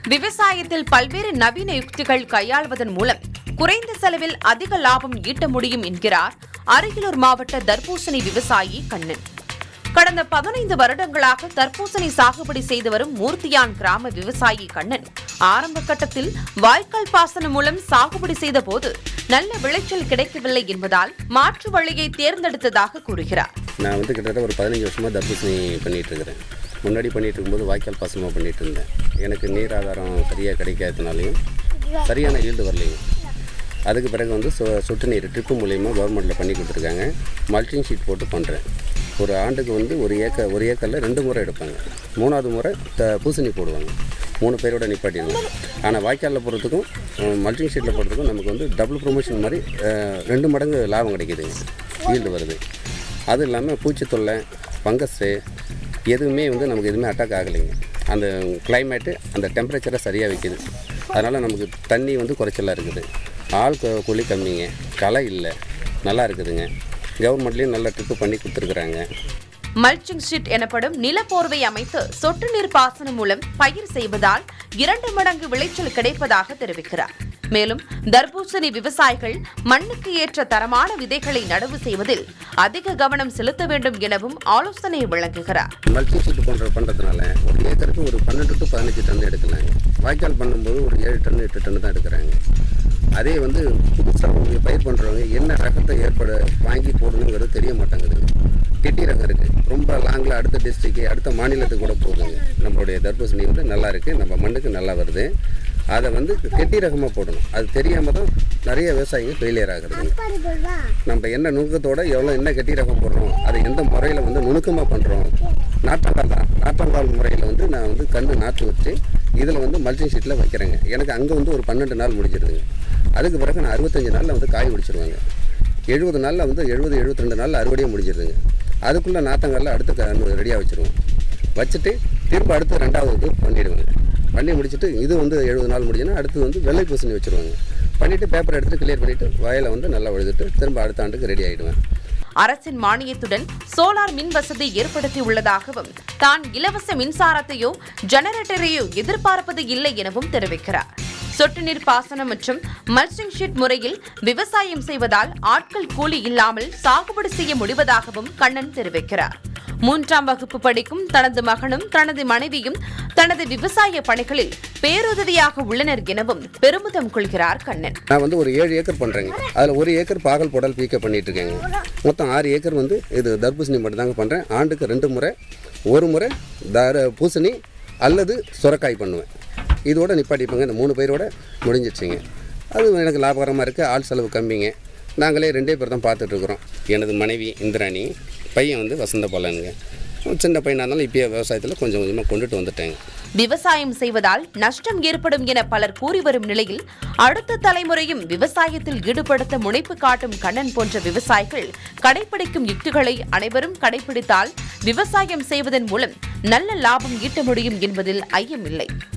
விவசாயத்தில் பல்வேறு நவீன யுக்திகள் கையாள்வதன் மூலம் குறைந்த செலவில் அதிக லாபம் ஈட்ட முடியும் என்கிறார் அரியலூர் மாவட்ட தர்பூசணி விவசாயி கண்ணன் கடந்த பதினைந்து வருடங்களாக தர்பூசணி சாகுபடி செய்து வரும் மூர்த்தியான் கிராம விவசாயி கண்ணன் ஆரம்ப கட்டத்தில் வாய்க்கால் பாசனம் மூலம் சாகுபடி செய்த போது நல்ல விளைச்சல் கிடைக்கவில்லை என்பதால் மாற்று வழியை தேர்ந்தெடுத்ததாக கூறுகிறார் நான் வந்து கிட்டத்தட்ட ஒரு பதினஞ்சு வருஷமாக தர்பூசணி பண்ணிகிட்டு இருக்கிறேன் முன்னாடி பண்ணிகிட்டு இருக்கும்போது வாய்க்கால் பாசனமாக பண்ணிகிட்டு இருந்தேன் எனக்கு நீர் ஆதாரம் சரியாக கிடைக்காதனாலையும் சரியான ஈல்டு வரலையும் அதுக்கு பிறகு வந்து சொ சொட்டு நீர் ட்ரிப்பு மூலியமாக கவர்மெண்ட்டில் பண்ணி கொடுத்துருக்காங்க மல்டிங் ஷீட் போட்டு பண்ணுறேன் ஒரு ஆண்டுக்கு வந்து ஒரு ஏக்கர் ஒரு ஏக்கரில் ரெண்டு முறை எடுப்பாங்க மூணாவது முறை த பூசணி போடுவாங்க மூணு பேரோட நிப்பாட்டிடுவோம் ஆனால் வாய்க்காலில் போடுறதுக்கும் மல்டிங் ஷீட்டில் போடுறதுக்கும் நமக்கு வந்து டபுள் ப்ரொமோஷன் மாதிரி அஹ், ரெண்டு மடங்கு லாபம் கிடைக்குதுங்க ஈல்டு வருது அது இல்லாமல் பூச்சி தொல்லை ஃபங்கஸ்ஸு எதுவுமே வந்து நமக்கு எதுவுமே அட்டாக் ஆகலைங்க அந்த கிளைமேட்டு அந்த டெம்பரேச்சரை சரியாக வைக்குது அதனால் நமக்கு தண்ணி வந்து குறைச்சலாக இருக்குது ஆள் கு- கூலி கம்மிங்க களை இல்லை நல்லா இருக்குதுங்க கவர்மெண்ட்லேயும் நல்ல ட்ரிப்பு பண்ணி கொடுத்துருக்குறாங்க மல்ச்சிங் ஷீட் எனப்படும் நிலப்போர்வை அமைத்து சொட்டு நீர் பாசனம் மூலம் பயிர் செய்வதால் இரண்டு மடங்கு விளைச்சல் கிடைப்பதாக தெரிவிக்கிறார் மேலும் தர்பூசணி விவசாயிகள் மண்ணுக்கு ஏற்ற தரமான விதைகளை நடவு செய்வதில் அதிக கவனம் செலுத்த வேண்டும் எனவும் ஆலோசனை வழங்குகிறார் மல்டி ஷீட் போன்ற பண்ணுறதுனால ஒரு ஏக்கருக்கு ஒரு பன்னெண்டு டு பதினஞ்சு டன் எடுக்கலாங்க வாய்க்கால் பண்ணும்போது ஒரு ஏழு டன் எட்டு டன் தான் எடுக்கிறாங்க அதே வந்து புதுசாக பயிர் பண்ணுறவங்க என்ன ரகத்தை ஏற்பட வாங்கி போடணுங்கிறது தெரிய மாட்டேங்குது கெட்டி ரகம் இருக்குது ரொம்ப லாங்கில் அடுத்த டிஸ்ட்ரிக்கு அடுத்த மாநிலத்துக்கு கூட போகுதுங்க நம்மளுடைய தர்பூசணி வந்து நல்லா இருக்குது நம்ம மண்ணுக்கு நல்லா வருது அதை வந்து கெட்டி ரகமாக போடணும் அது தெரியாமல் தான் நிறைய விவசாயிங்க ஃபெயிலியர் ஆகுதுங்க நம்ம என்ன நுணுக்கத்தோட எவ்வளோ என்ன கெட்டி ரகம் போடுறோம் அதை எந்த முறையில் வந்து நுணுக்கமாக பண்ணுறோம் நாற்றங்கால் தான் நாற்றங்கால் முறையில் வந்து நான் வந்து கன்று நாற்று வச்சு இதில் வந்து மல்டிங் ஷீட்டில் வைக்கிறேங்க எனக்கு அங்கே வந்து ஒரு பன்னெண்டு நாள் முடிஞ்சிருதுங்க அதுக்கு பிறகு நான் அறுபத்தஞ்சு நாளில் வந்து காய் முடிச்சிருவாங்க எழுபது நாளில் வந்து எழுபது எழுபத்தி ரெண்டு நாளில் அறுவடையே முடிஞ்சிருதுங்க அதுக்குள்ளே நாற்றங்காலில் அடுத்த கன்று ரெடியாக வச்சுருவோம் வச்சுட்டு திரும்ப அடுத்து ரெண்டாவது இது பண்ணிடுவேங்க பண்ணி முடிச்சுட்டு இது வந்து எழுபது நாள் முடிஞ்சுன்னா அடுத்து வந்து வெள்ளை பூசணி வச்சுருவாங்க பண்ணிவிட்டு பேப்பர் எடுத்துட்டு கிளியர் பண்ணிவிட்டு வயலை வந்து நல்லா உழுதுட்டு திரும்ப அடுத்த ஆண்டுக்கு ரெடி ஆகிடுவேன் அரசின் மானியத்துடன் சோலார் மின் வசதி ஏற்படுத்தி உள்ளதாகவும் தான் இலவச மின்சாரத்தையோ ஜெனரேட்டரையோ எதிர்பார்ப்பது இல்லை எனவும் தெரிவிக்கிறார் சொட்டு நீர் பாசனம் மற்றும் மல்ச்சிங் ஷீட் முறையில் விவசாயம் செய்வதால் ஆட்கள் கூலி இல்லாமல் சாகுபடி செய்ய முடிவதாகவும் கண்ணன் தெரிவிக்கிறார் மூன்றாம் வகுப்பு படிக்கும் தனது மகனும் தனது மனைவியும் தனது விவசாய பணிகளில் பேருதவியாக உள்ளனர் எனவும் பெருமிதம் கொள்கிறார் கண்ணன் நான் வந்து ஒரு ஏழு ஏக்கர் பண்ணுறேங்க அதில் ஒரு ஏக்கர் பாகல் போடல் பீக்க பண்ணிட்டு இருக்கேங்க மொத்தம் ஆறு ஏக்கர் வந்து இது தர்பூசணி மட்டும் தாங்க பண்ணுறேன் ஆண்டுக்கு ரெண்டு முறை ஒரு முறை தர பூசணி அல்லது சுரக்காய் பண்ணுவேன் இதோட நிப்பாட்டிப்பேங்க இந்த மூணு பயிரோட முடிஞ்சிடுச்சுங்க அது எனக்கு லாபகரமாக இருக்குது ஆள் செலவு கம்மிங்க நாங்களே ரெண்டே பேர் தான் பார்த்துட்ருக்குறோம் எனது மனைவி இந்திராணி பையன் வந்து வசந்த பாலனுங்க சின்ன பையனாக இருந்தாலும் இப்பயே விவசாயத்தில் கொஞ்சம் கொஞ்சமாக கொண்டுட்டு வந்துட்டேங்க விவசாயம் செய்வதால் நஷ்டம் ஏற்படும் என பலர் கூறி வரும் நிலையில் அடுத்த தலைமுறையும் விவசாயத்தில் ஈடுபடுத்த முனைப்பு காட்டும் கண்ணன் போன்ற விவசாயிகள் கடைபிடிக்கும் யுக்திகளை அனைவரும் கடைபிடித்தால் விவசாயம் செய்வதன் மூலம் நல்ல லாபம் ஈட்ட முடியும் என்பதில் ஐயமில்லை